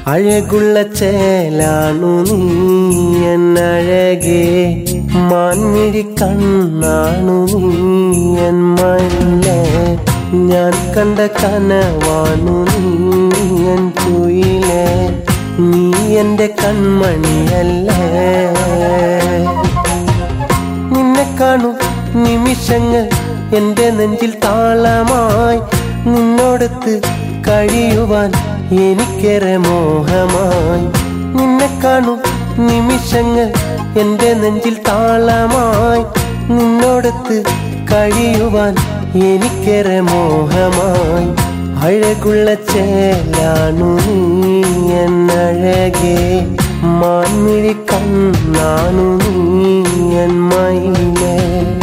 അഴകുള്ള ചേലാണു നീ എന്നഴകേ മാൻമിഴി കണ്ണാണു നീ എൻ മയിലേ ഞാൻ കണ്ട കനവാണു നീ എൻ കുയിലേ നീ എൻ്റെ കൺമണിയല്ലേ നിന്നെ കാണും നിമിഷങ്ങൾ എൻ്റെ നെഞ്ചിൽ താളമായി നിന്നോടത്ത് കഴിയുവാൻ എനിക്കേറെ മോഹമായി നിന്നെ കാണും നിമിഷങ്ങൾ എൻ്റെ നെഞ്ചിൽ താളമായി നിന്നോടത്ത് കഴിയുവാൻ എനിക്കേറെ മോഹമായി അഴകുള്ള ചേലാണു നീ എന്നഴകേ മാൻമിഴി കണ്ണാണു നീ എൻ മയിലേ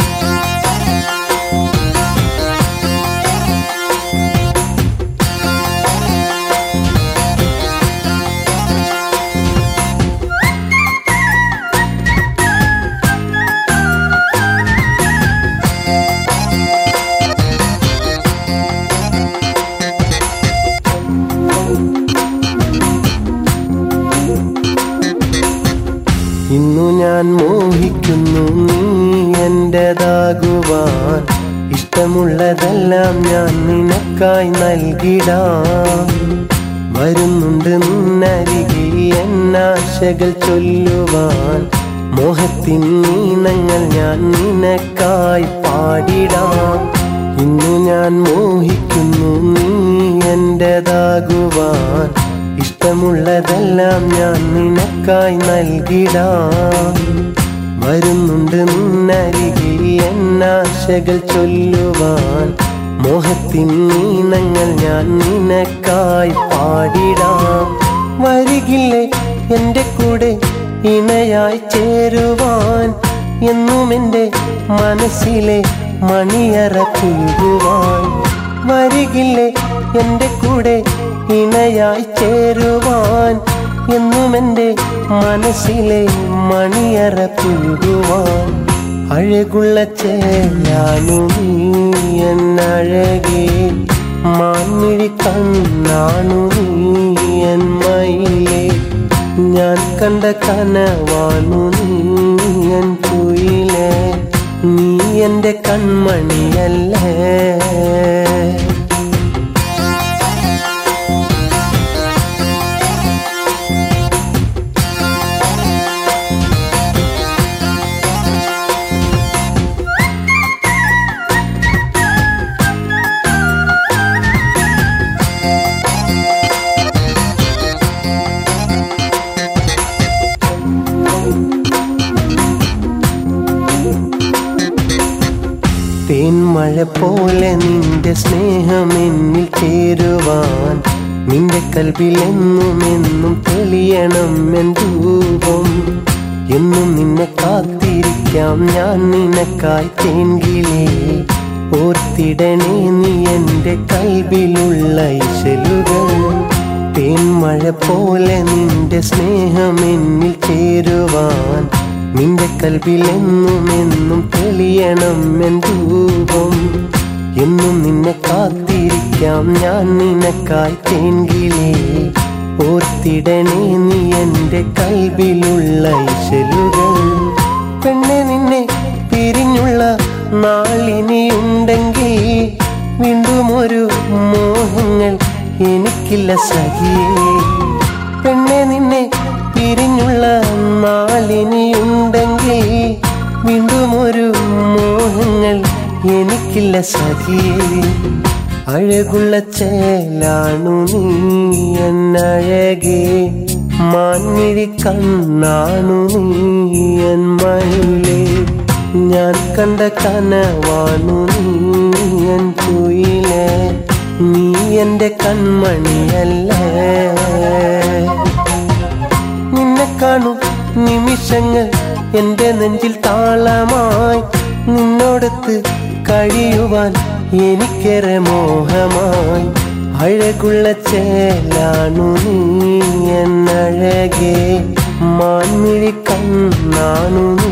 ഇന്നു ഞാൻ മോഹിക്കുന്നു നീ എന്റേതാകുവാൻ ഇഷ്ടമുള്ളതെല്ലാം ഞാൻ നിനക്കായി നൽകിടാം വരുന്നുണ്ട് നിന്നരികിൽ എന്നാശകൾ ചൊല്ലുവാൻ മോഹത്തിൻ നീനങ്ങൾ ഞാൻ നിനക്കായി പാടിടാം ഇന്നു ഞാൻ മോഹിക്കുന്നു നീ എന്റേതാകുവാൻ ഇഷ്ടമുള്ളതെല്ലാം ഞാൻ നിനക്കായി നൽകിടാം വരുന്നുണ്ട് നിന്നരികിൽ എന്നാശകൾ ചൊല്ലുവാൻ മോഹത്തിൻ നീനങ്ങൾ ഞാൻ നിനക്കായി പാടിടാം വരികില്ലേ എൻ്റെ കൂടെ ഇണയായി ചേരുവാൻ എന്നും എൻ്റെ മനസ്സിലെ മണിയറ പുൽകുവാൻ വരികില്ലേ എൻ്റെ കൂടെ ഇണയായി ചേരുവാൻ എന്നും എൻ്റെ മനസ്സിലെ മണിയറ പുൽകുവാൻ അഴകുള്ള ചേലാനു നീ എന്നഴകേ മാൻമിഴി കണ്ണാണു നീ എൻ മയിലേ ഞാൻ കണ്ട കനവാണു നീ എൻ കുയിലേ നീ എൻ്റെ കൺമണിയല്ലേ തേന്മഴ പോലെ നിന്റെ സ്നേഹം എന്നിൽ ചേരുവാൻ നിന്റെ കൽവിൽ എന്നും എന്നും തെളിയണം എൻ രൂപം എന്നും നിന്നെ കാത്തിരിക്കാം ഞാൻ നിനക്കായി തേൻകിലേ ഓർത്തിടണേ നീ എൻ്റെ കൽവിലുള്ള ഇശലുകൾ തേന്മഴ പോലെ നിന്റെ സ്നേഹം എന്നിൽ ചേരുവാൻ നിന്റെ കൽവിൽ എന്നും എന്നും തെളിയണം എൻ രൂപം എന്നും നിന്നെ കാത്തിരിക്കാം ഞാൻ നിനക്കായി തേൻകിലേ ഓർത്തിടണേ നീ എൻ്റെ കൽവിലുള്ള ഇശലുകൾ പെണ്ണെ നിന്നെ പിരിഞ്ഞുള്ള നാളിനിയുണ്ടെങ്കിൽ വീണ്ടും ഒരു മോഹങ്ങൾ എനിക്കില്ല സഖിയേ പെണ്ണെ നിന്നെ പിരിഞ്ഞുള്ള നാളിനിയുണ്ടെങ്കിൽ വീണ്ടും ഒരു മോഹങ്ങൾ എനിക്കില്ല സഖിയേ അഴകുള്ള ചേലാണു നീ എന്നഴകേ മാൻമിഴി കണ്ണാണു നീ എൻ മയിലേ ഞാൻ കണ്ട കനവാണു നീ എൻ കുയിലേ നീ എൻ്റെ കൺമണിയല്ലേ നിന്നെ കാണും നിമിഷങ്ങൾ എൻ്റെ നെഞ്ചിൽ താളമായി നിന്നോടത്ത് കഴിയുവാൻ എനിക്കേറെ മോഹമായി അഴകുള്ള ചേലാണു നീ എന്നഴകേ മാൻമിഴി കണ്ണാണു നീ